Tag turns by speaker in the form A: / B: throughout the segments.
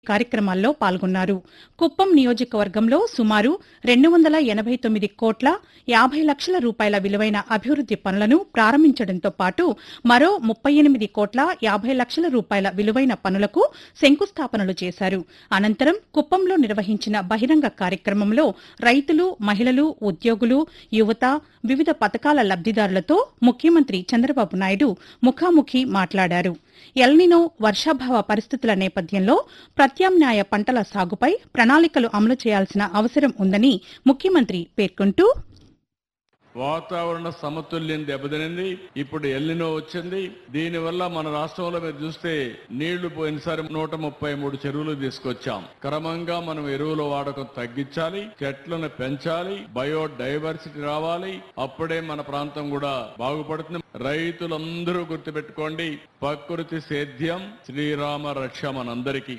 A: కార్యక్రమాల్లో పాల్గొన్నారు కుప్పం నియోజకవర్గంలో సుమారు రెండు వందల ఎనబై తొమ్మిది కోట్ల యాభై లక్షల రూపాయల విలువైన అభివృద్ది పనులను ప్రారంభించడంతో పాటు మరో ముప్పై ఎనిమిది కోట్ల యాభై లక్షల రూపాయల విలువైన పనులకు శంకుస్థాపనలు చేశారు అనంతరం కుప్పంలో నిర్వహించిన బహిరంగ కార్యక్రమంలో రైతులు మహిళలు ఉద్యోగులు యువత వివిధ పథకాల లబ్దిదారులతో ముఖ్యమంత్రి చంద్రబాబు నాయుడు ముఖాముఖి మాట్లాడారు ఎల్నినో వర్షాభావ పరిస్థితుల నేపథ్యంలో ప్రత్యామ్నాయ పంటల సాగుపై ప్రణాళికలు అమలు చేయాల్సిన అవసరం ఉందని ముఖ్యమంత్రి పేర్కొంటూ
B: వాతావరణ సమతుల్యం దెబ్బతినింది ఇప్పుడు ఎల్లినో వచ్చింది దీనివల్ల మన రాష్ట్రంలో మీరు చూస్తే నీళ్లు పోయినసారి నూట ముప్పై మూడు చెరువులు తీసుకొచ్చాం క్రమంగా మనం ఎరువుల వాడకం తగ్గించాలి చెట్లను పెంచాలి బయోడైవర్సిటీ రావాలి అప్పుడే మన ప్రాంతం కూడా బాగుపడుతుంది రైతులందరూ గుర్తుపెట్టుకోండి ప్రకృతి సేద్యం శ్రీరామ రక్ష మనందరికీ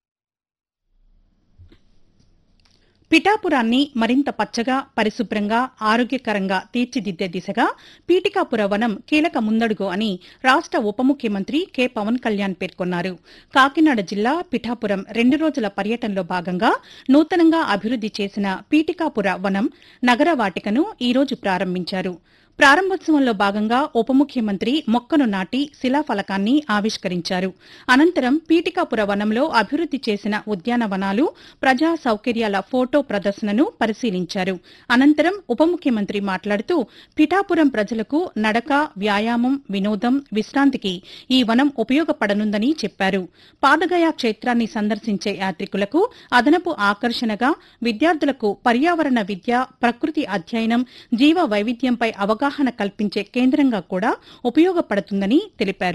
A: పిఠాపురాన్ని మరింత పచ్చగా పరిశుభ్రంగా ఆరోగ్యకరంగా తీర్చిదిద్దే దిశగా పీటికాపుర వనం కీలక ముందడుగు అని రాష్ట ఉప ముఖ్యమంత్రి కె పవన్ కళ్యాణ్ పేర్కొన్నారు కాకినాడ జిల్లా పిఠాపురం రెండు రోజుల పర్యటనలో భాగంగా నూతనంగా అభివృద్ది చేసిన పీటికాపుర వనం నగర వాటికను ఈ రోజు ప్రారంభించారు ప్రారంభోత్సవంలో భాగంగా ఉప ముఖ్యమంత్రి మొక్కను నాటి శిలాఫలకాన్ని ఆవిష్కరించారు అనంతరం పీటికాపుర వనంలో అభివృద్ది చేసిన ఉద్యానవనాలు ప్రజా సౌకర్యాల ఫోటో ప్రదర్శనను పరిశీలించారు అనంతరం ఉప ముఖ్యమంత్రి మాట్లాడుతూ పిఠాపురం ప్రజలకు నడక వ్యాయామం వినోదం విశ్రాంతికి ఈ వనం ఉపయోగపడనుందని చెప్పారు పాదగయ క్షేత్రాన్ని సందర్శించే యాత్రికులకు అదనపు ఆకర్షణగా విద్యార్థులకు పర్యావరణ విద్య ప్రకృతి అధ్యయనం జీవ వైవిధ్యంపై అవగాహన కల్పించే కేంద్రంగా కూడా ఉపయోగపడుతుందని తెలిపారు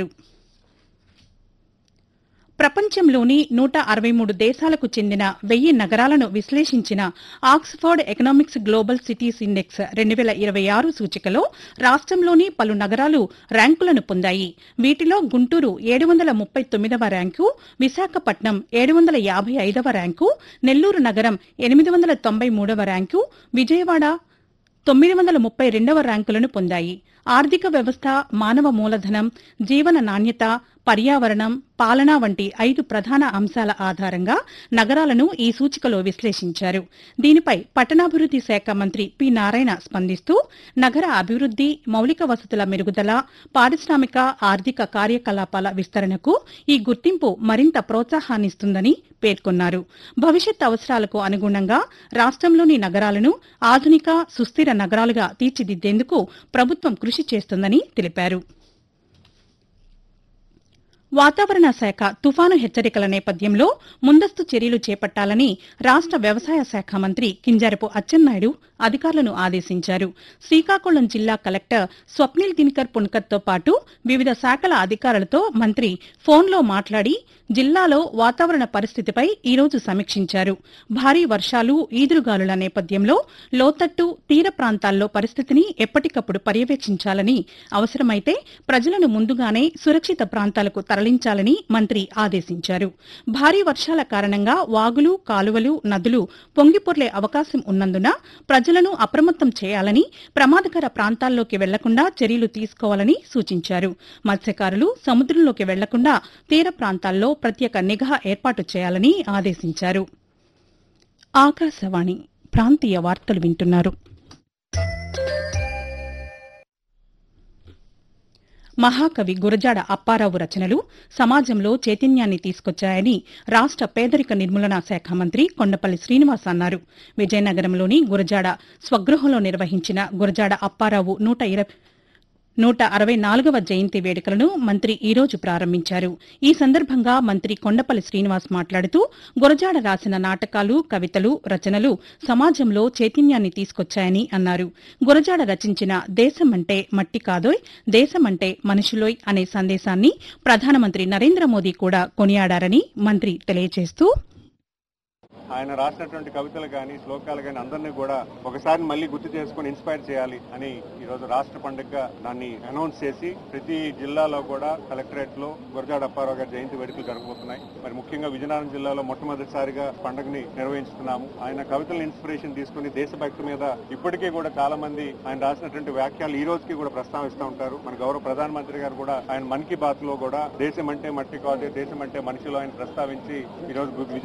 A: ప్రపంచంలోని నూట అరవై మూడు దేశాలకు చెందిన వెయ్యి నగరాలను విశ్లేషించిన Oxford Economics Global Cities Index రెండు వేల ఇరవై ఆరు సూచికలో రాష్ట్రంలోని పలు నగరాలు ర్యాంకులను పొందాయి వీటిలో గుంటూరు ఏడు వందల ముప్పై తొమ్మిదవ ర్యాంకు విశాఖపట్నం ఏడు వందల యాభై ఐదవ ర్యాంకు నెల్లూరు నగరం ఎనిమిది వందల తొంభై మూడవ ర్యాంకు విజయవాడ తొమ్మిది వందల ముప్పై రెండవ ర్యాంకులను పొందాయి ఆర్థిక వ్యవస్థ మానవ మూలధనం జీవన నాణ్యత పర్యావరణం పాలన వంటి ఐదు ప్రధాన అంశాల ఆధారంగా నగరాలను ఈ సూచికలో విశ్లేషించారు దీనిపై పట్టణాభివృద్ది శాఖ మంత్రి పి నారాయణ స్పందిస్తూ నగర అభివృద్ది మౌలిక వసతుల మెరుగుదల పారిశ్రామిక ఆర్థిక కార్యకలాపాల విస్తరణకు ఈ గుర్తింపు మరింత ప్రోత్సాహాన్నిస్తుందని పేర్కొన్నారు భవిష్యత్ అవసరాలకు అనుగుణంగా రాష్ట్రంలోని నగరాలను ఆధునిక సుస్థిర నగరాలుగా తీర్చిదిద్దేందుకు ప్రభుత్వం కృషి చేస్తుందని తెలిపారు వాతావరణ శాఖ తుఫాను హెచ్చరికల నేపథ్యంలో ముందస్తు చర్యలు చేపట్టాలని రాష్ట వ్యవసాయ శాఖ మంత్రి కింజారపు అచ్చెన్నాయుడు అధికారులను ఆదేశించారు శ్రీకాకుళం జిల్లా కలెక్టర్ స్వప్నిల్ దినకర్ పుణ్కర్తో పాటు వివిధ శాఖల అధికారులతో మంత్రి ఫోన్లో మాట్లాడి జిల్లాలో వాతావరణ పరిస్థితిపై ఈ రోజు సమీక్షించారు భారీ వర్షాలు ఈదురుగాలుల నేపథ్యంలో లోతట్టు తీర ప్రాంతాల్లో పరిస్థితిని ఎప్పటికప్పుడు పర్యవేక్షించాలని అవసరమైతే ప్రజలను ముందుగానే సురక్షిత ప్రాంతాలకు తరలించాలని మంత్రి ఆదేశించారు భారీ వర్షాల కారణంగా వాగులు కాలువలు నదులు పొంగిపొర్లే అవకాశం ఉన్నందున ప్రజలను అప్రమత్తం చేయాలని ప్రమాదకర ప్రాంతాల్లోకి వెళ్లకుండా చర్యలు తీసుకోవాలని సూచించారు మత్స్యకారులు సముద్రంలోకి వెళ్లకుండా తీర ప్రాంతాల్లో ప్రత్యేక నిఘా ఏర్పాటు చేయాలని ఆదేశించారు ఆకాశవాణి ప్రాంతీయ వార్తలు వింటున్నారు మహాకవి గురజాడ అప్పారావు రచనలు సమాజంలో చైతన్యాన్ని తీసుకొచ్చాయని రాష్ట పేదరిక నిర్మూలన శాఖ మంత్రి కొండపల్లి శ్రీనివాస్ అన్నారు విజయనగరంలోని గురజాడ స్వగృహంలో నిర్వహించిన గురజాడ అప్పారావు నూట ఇరవై నూట అరవై నాలుగవ జయంతి వేడుకలను మంత్రి ఈ రోజు ప్రారంభించారు ఈ సందర్భంగా మంత్రి కొండపల్లి శ్రీనివాస్ మాట్లాడుతూ గురజాడ రాసిన నాటకాలు కవితలు రచనలు సమాజంలో చైతన్యాన్ని తీసుకొచ్చాయని అన్నారు గురజాడ రచించిన దేశమంటే మట్టి కాదోయ్ దేశమంటే మనుషులోయ్ అనే సందేశాన్ని ప్రధానమంత్రి నరేంద్ర మోదీ కూడా కొనియాడారని మంత్రి తెలియజేస్తూ
C: ఆయన రాసినటువంటి కవితలు కానీ శ్లోకాలు కానీ అందరినీ కూడా ఒకసారి మళ్ళీ గుర్తు చేసుకొని ఇన్స్పైర్ చేయాలి అని ఈ రోజు రాష్ట్ర పండుగగా దాన్ని అనౌన్స్ చేసి ప్రతి జిల్లాలో కూడా కలెక్టరేట్ లో గురజాడ అప్పారావు గారి జయంతి వేడుకలు జరగబోతున్నాయి మరి ముఖ్యంగా విజయనగరం జిల్లాలో మొట్టమొదటిసారిగా పండుగని నిర్వహించుతున్నాము ఆయన కవితల ఇన్స్పిరేషన్ తీసుకుని దేశభక్తి మీద ఇప్పటికీ కూడా చాలా మంది ఆయన రాసినటువంటి వ్యాఖ్యలు ఈ రోజుకి కూడా ప్రస్తావిస్తూ ఉంటారు మన గౌరవ ప్రధానమంత్రి గారు కూడా ఆయన మన్ కీ బాత్ లో కూడా దేశం అంటే మట్టి కాదు దేశం అంటే మనిషిలో ఆయన ప్రస్తావించి ఈ రోజు